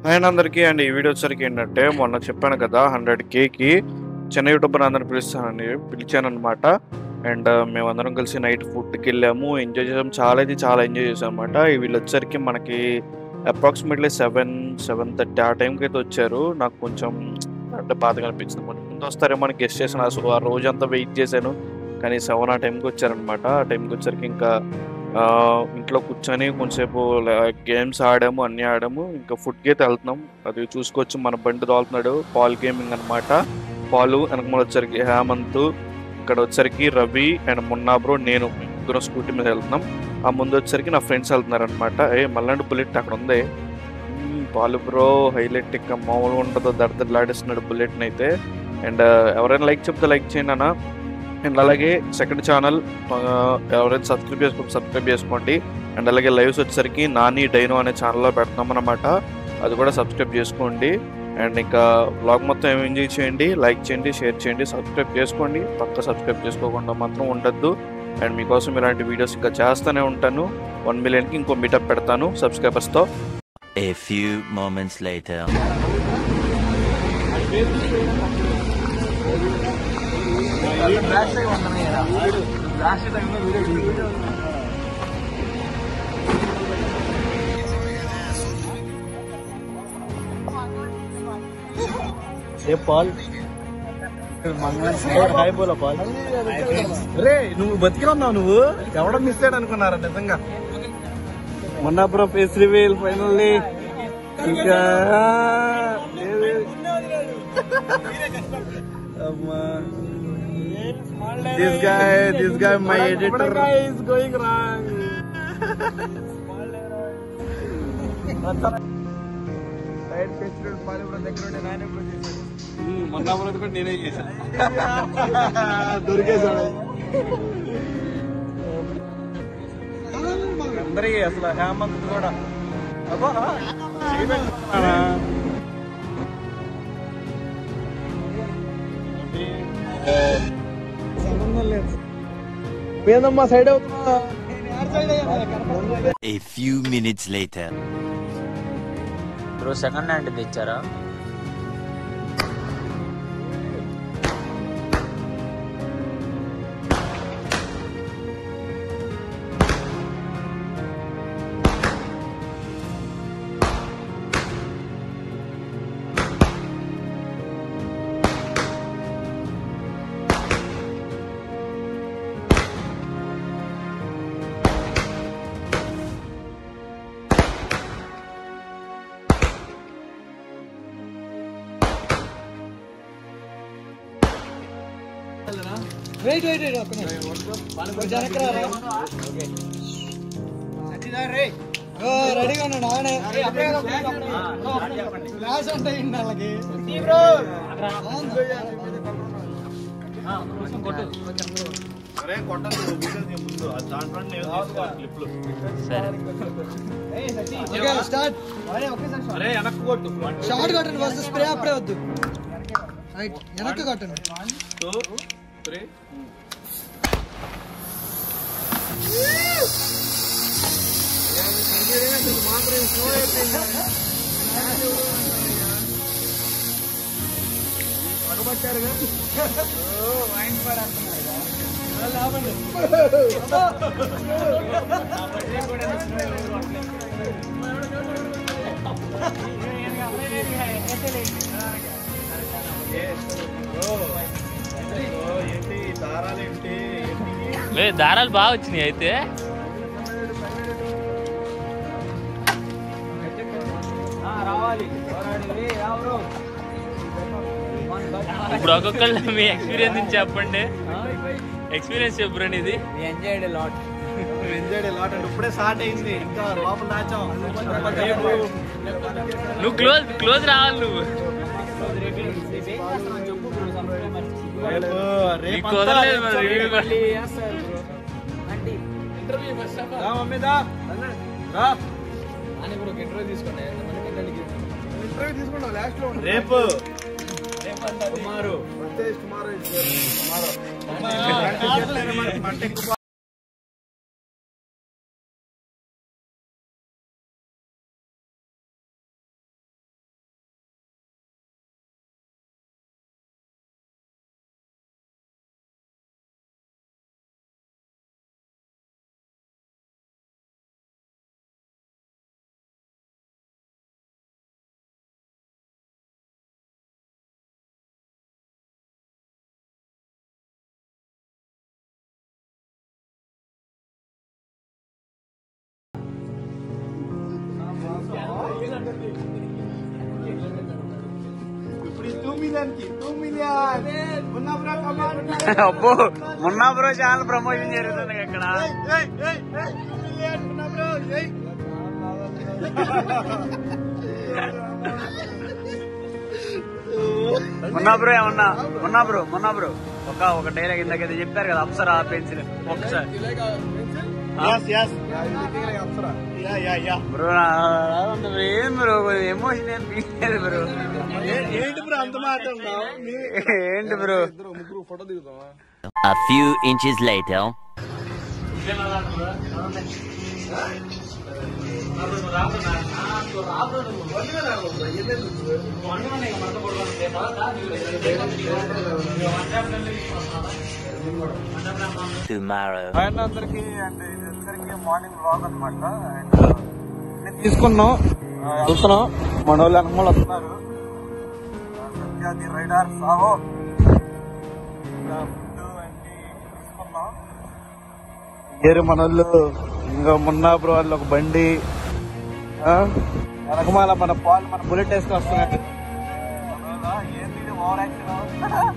And అందరికీ and ఈ video వచ్చరికి ఏంటంటే మొన్న చెప్పాను కదా హండ్రెడ్ కేకి చిన్న యూట్యూబర్ అందరిని పిలుస్తానని పిలిచాను అనమాట అండ్ మేమందరం కలిసి నైట్ ఫుడ్కి వెళ్ళాము ఎంజాయ్ చేసాం చాలా అయితే చాలా ఎంజాయ్ చేసాం అనమాట వీళ్ళు వచ్చరికి మనకి అప్రాక్సిమేట్లీ సెవెన్ సెవెన్ థర్టీ ఆ టైంకి అయితే వచ్చారు నాకు కొంచెం అంటే బాధగా అనిపించింది కొంచెం ముందు వస్తారేమో అని గెస్ట్ చేసిన సో ఆ రోజంతా వెయిట్ చేశాను కానీ సెవెన్ ఆ టైంకి వచ్చారనమాట ఆ టైంకి వచ్చరికి ఇంకా ఆ, ఇంట్లో కూర్చొని కొంచెంసేపు గేమ్స్ ఆడాము అన్నీ ఆడాము ఇంకా ఫుడ్కి అయితే వెళ్తున్నాం అది చూసుకోవచ్చు మన బండి తోలుతున్నాడు పాల్ గేమింగ్ అన్నమాట పాలు వెనకమాల వచ్చరికి హేమంత్ ఇక్కడ వచ్చరికి రవి అండ్ మున్నా బ్రో నేను ముగ్గురం స్కూటీ మీద వెళ్తున్నాం ఆ ముందు వచ్చరికి నా ఫ్రెండ్స్ వెళ్తున్నారు అనమాట ఏ మళ్ళీ బుల్లెట్ అక్కడ ఉంది మ్మ్, పాలు బ్రో హైలైట్ ఇంకా మామూలుగా ఉంటుందో దడదలాడిస్తున్నాడు బుల్లెట్ని అయితే అండ్ ఎవరైనా లైక్ చెప్తే లైక్ చేయండి అన్న అండ్ అలాగే సెకండ్ ఛానల్ ఎవరైనా సబ్స్క్రైబ్ చేసుకోండి సబ్స్క్రైబ్ చేసుకోండి అండ్ అలాగే లైవ్స్ వచ్చేసరికి నాని డైనో అనే ఛానల్లో పెడతాం అనమాట అది కూడా సబ్స్క్రైబ్ చేసుకోండి అండ్ ఇంకా బ్లాగ్ మొత్తం ఏం ఎంజాయ్ చేయండి లైక్ చేయండి షేర్ చేయండి సబ్స్క్రైబ్ చేసుకోండి పక్క సబ్స్క్రైబ్ చేసుకోకుండా మాత్రం ఉండద్దు అండ్ మీకోసం ఇలాంటి వీడియోస్ ఇంకా చేస్తూనే ఉంటాను వన్ మిలియన్కి ఇంకో మీటప్ పెడతాను సబ్స్క్రైబర్స్తో A few moments later. ఏ పాల్ హాయ్ బోలా పాల్ రే నువ్వు బతికిరన్నావు నువ్వు ఎవడ మిస్ అయ్యాడు అనుకున్నారా నిజంగా మొన్న బ్రో ఫేస్ రివీల్ ఫైనల్లీ ఇంకా this guy this guy my editor is going wrong side festival పాలి బ్రో దగ్గర ఉండే నానే బ్రో చేశాడు మొన్న బ్రో కూడా నేనే చేశాను దొరికేశాడు అందరికి అసలు హేమంత్ కూడా అబ్బా చేయి పెట్టుకున్నానా? సంబంధం లేదు ఏందమ్మా సైడ్ అవుతున్నా A few minutes later. Bro second hand తెచ్చారా వెయిట్ వెయిట్ వెయిట్ ఒక్క నిమిషం జనకరా రెడీగా ఉన్నాడు ఆనే ఫ్లాష్ అంటే వాళ్ళకి స్టార్ట్ షార్ట్ కొట్టండి ఫస్ట్ స్ప్రే అప్పుడే వద్దు రైట్ వెనక్కి కొట్టండి లే దారాలు బాగా వచ్చినాయి అయితే ఇప్పుడు ఒక్కొక్కళ్ళు మీ ఎక్స్పీరియన్స్ నుంచి చెప్పండి ఎక్స్పీరియన్స్ చెప్పండి ఇది ఎంజాయ్డ్ లాట్ ఎంజాయ్ లాట్ అంటే ఇప్పుడే స్టార్ట్ అయింది ఇంకా లోపల దాచాం నువ్వు క్లోజ్ క్లోజ్ రావాలి నువ్వు రేపు రేపు నీకు కుదరలేదు మరి review కూడా. రా మమ్మీ దా రా ఇంటర్వ్యూ తీసుకున్నావు లాస్ట్ లో రేపు టుమారో టుమారో మిలియన్ కి two million Munna bro come on అబ్బో మున్నా బ్రో ఛానల్ ప్రమోషన్ జరుగుతుంది ఇక్కడ టూ మిలియన్ మున్నా బ్రో ఏయ్ మున్నా బ్రో ఏమన్నా మున్నా బ్రో మున్నా బ్రో ఒక ఒక డైలాగ్ ఇందాక చెప్పారు కదా అప్సరా పెన్సిల్ ఒకసారి yes yes Apsara yeah yeah yeah bro ఏం బ్రో ఎమోషన్ ఏం తీయలేదు బ్రో ఏంటి బ్రో అంత మాట అన్నావు ఏంటి బ్రో ముగ్గురు ఫోటో దిగుతావా A few inches later. Tomorrow. And అందరికి అండ్ అందరికి మార్నింగ్ వ్లాగ్ అనమాట నేను తీసుకున్నాం ఆ, వెళ్తున్నాం మన వాళ్ళు అనుమలు వస్తున్నారు ఆ, సత్యాది రైడర్ సాహో ఇంకా ఫుడ్ అన్ని తీసుకున్నాం వేరే మన వాళ్ళు ఇంకా మొన్న బ్రో వాళ్ళు ఒక బండి ఆ, వెనకమాల మన పాలు మన బుల్లెట్ వేసుకొని వస్తున్నట్టు ఏంటి ఓవర్ యాక్షన్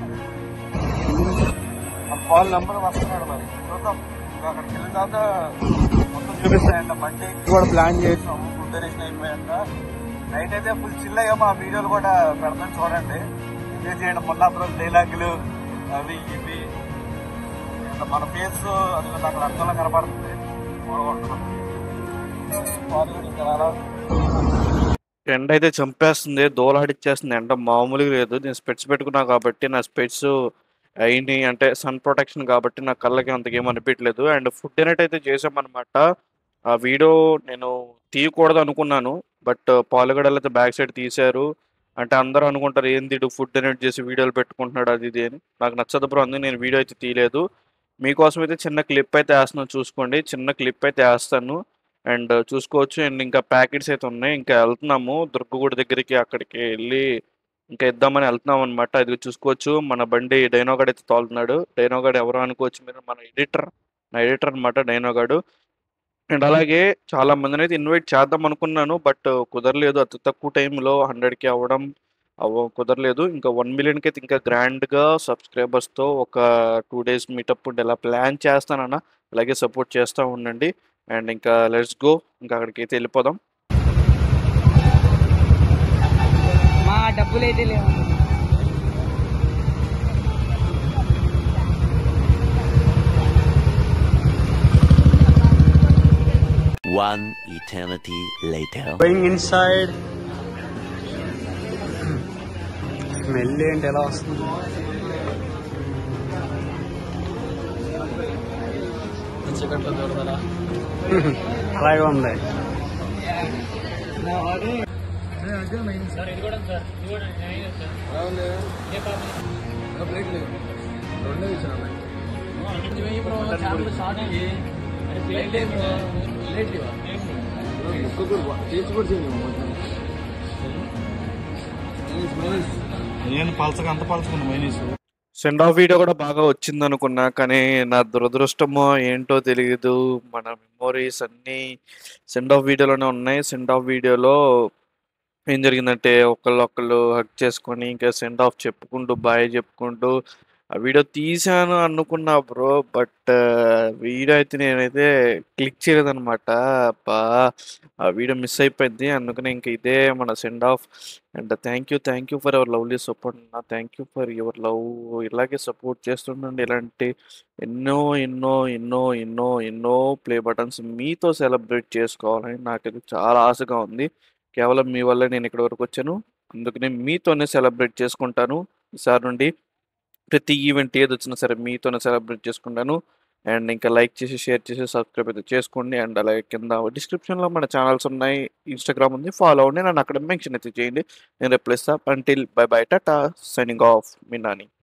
మన పాలు నెంబర్ వస్తున్నాడు మరి చూద్దాం ఇంకా అక్కడికి వెళ్ళిన తర్వాత మొత్తం చూపిస్తాయంట బండి కూడా ప్లాన్ చేసాం ఫుడ్ డొనేషన్ అయిపోయాక నైట్ అయితే ఫుల్ చిల్ అయ్యా మా వీడియోలు కూడా పెడతాం చూడండి ఎంజాయ్ చేయండి మొన్నాపురం డైలాగులు అవి ఇవి ఇంకా మన ఫేస్ అది అక్కడ అర్థంలో కనపడుతుంది బాగుంటున్నాం పాలు కూడా ఇంకా రాలా. ఎండ అయితే చంపేస్తుంది దోలాడిచ్చేస్తుంది ఎండ మామూలుగా లేదు నేను స్పెట్స్ పెట్టుకున్నా కాబట్టి నా స్పెట్స్ అయినాయి అంటే సన్ ప్రొటెక్షన్ కాబట్టి నా కళ్ళకి అంతకేం అనిపించలేదు అండ్ ఫుడ్ డైనట్ అయితే చేసామన్నమాట ఆ వీడియో నేను తీయకూడదు అనుకున్నాను బట్ పాలుగడలు అయితే బ్యాక్ సైడ్ తీశారు అంటే అందరూ అనుకుంటారు ఏంది ఫుడ్ డొనేట్ చేసి వీడియోలు పెట్టుకుంటున్నాడు అది ఇది అని నాకు నచ్చదు బ్రో అందుకే నేను వీడియో అయితే తీయలేదు మీకోసం అయితే చిన్న క్లిప్ అయితే వేస్తున్నాను చూసుకోండి చిన్న క్లిప్ అయితే వేస్తాను అండ్ చూసుకోవచ్చు అండ్ ఇంకా ప్యాకెట్స్ అయితే ఉన్నాయి ఇంకా వెళ్తున్నాము దుర్గగూడ దగ్గరికి అక్కడికి వెళ్ళి ఇంకా ఇద్దామని వెళ్తున్నాం అనమాట అది చూసుకోవచ్చు మన బండి డైనోగాడ్ అయితే తోలుతున్నాడు డైనోగాడ్ ఎవరు అనుకోవచ్చు మీరు మన ఎడిటర్ నా ఎడిటర్ అనమాట డైనోగాడు అండ్ అలాగే చాలా మందిని అయితే ఇన్వైట్ చేద్దాం అనుకున్నాను బట్ కుదరలేదు అతి తక్కువ టైంలో హండ్రెడ్కి అవ్వడం అవ్వ కుదరలేదు ఇంకా వన్ మిలియన్కి అయితే ఇంకా గ్రాండ్గా సబ్స్క్రైబర్స్తో ఒక టూ డేస్ మీటప్ ఉండి ఇలా ప్లాన్ చేస్తానన్న అలాగే సపోర్ట్ చేస్తూ ఉండండి అండ్ ఇంకా లెట్స్ గో ఇంకా అక్కడికి అయితే వెళ్ళిపోదాం మా డబ్బులు అయితే లేవు One eternity later. Going inside smell ఏంటి ఎలా వస్తుంది అలాగే ఉంది సార్ ఇది కూడా సార్ ఇది కూడా నేను అయ్యాను సార్ ఏ పాపం చేపలు షార్ట్ అయ్యి అరే ప్లేట్ ఏమి ప్లేట్ లేవా నేను పలసగా అంత పలసకుండా మైనీస్ సెండ్ ఆఫ్ వీడియో కూడా బాగా వచ్చింది అనుకున్నా కానీ నా దురదృష్టమో ఏంటో తెలియదు మన మెమోరీస్ అన్నీ సెండ్ ఆఫ్ వీడియోలోనే ఉన్నాయి సెండ్ ఆఫ్ వీడియోలో ఏం జరిగిందంటే ఒకళ్ళు ఒకళ్ళు హక్ చేసుకొని ఇంకా సెండ్ ఆఫ్ చెప్పుకుంటూ బాయ్ చెప్పుకుంటూ ఆ వీడియో తీసాను అనుకున్నా బ్రో బట్ వీడియో అయితే నేనైతే క్లిక్ చేయలేదన్నమాట బా ఆ వీడియో మిస్ అయిపోయింది అందుకనే ఇంకా ఇదే మన send off and thank you thank you for our lovely support నా thank you for your love ఇలాగే సపోర్ట్ చేస్తుండండి ఇలాంటి ఎన్నో ఎన్నో ఎన్నో ఎన్నో ఎన్నో ప్లే బటన్స్ మీతో సెలబ్రేట్ చేసుకోవాలని నాకైతే చాలా ఆశగా ఉంది కేవలం మీ వల్ల నేను ఇక్కడి వరకు వచ్చాను అందుకనే మీతోనే సెలబ్రేట్ చేసుకుంటాను ఈసారి నుండి ప్రతి ఈవెంట్ ఏది వచ్చినా సరే మీతోనే సెలబ్రేట్ చేసుకుంటాను అండ్ ఇంకా లైక్ చేసి షేర్ చేసి సబ్స్క్రైబ్ అయితే చేసుకోండి అండ్ అలాగే కింద డిస్క్రిప్షన్లో మన ఛానల్స్ ఉన్నాయి ఇన్స్టాగ్రామ్ ఉంది ఫాలో అవ్వండి నన్ను అక్కడ మెన్షన్ అయితే చేయండి నేను రిప్లై ఇస్తా until bye bye tata signing off మీ నాని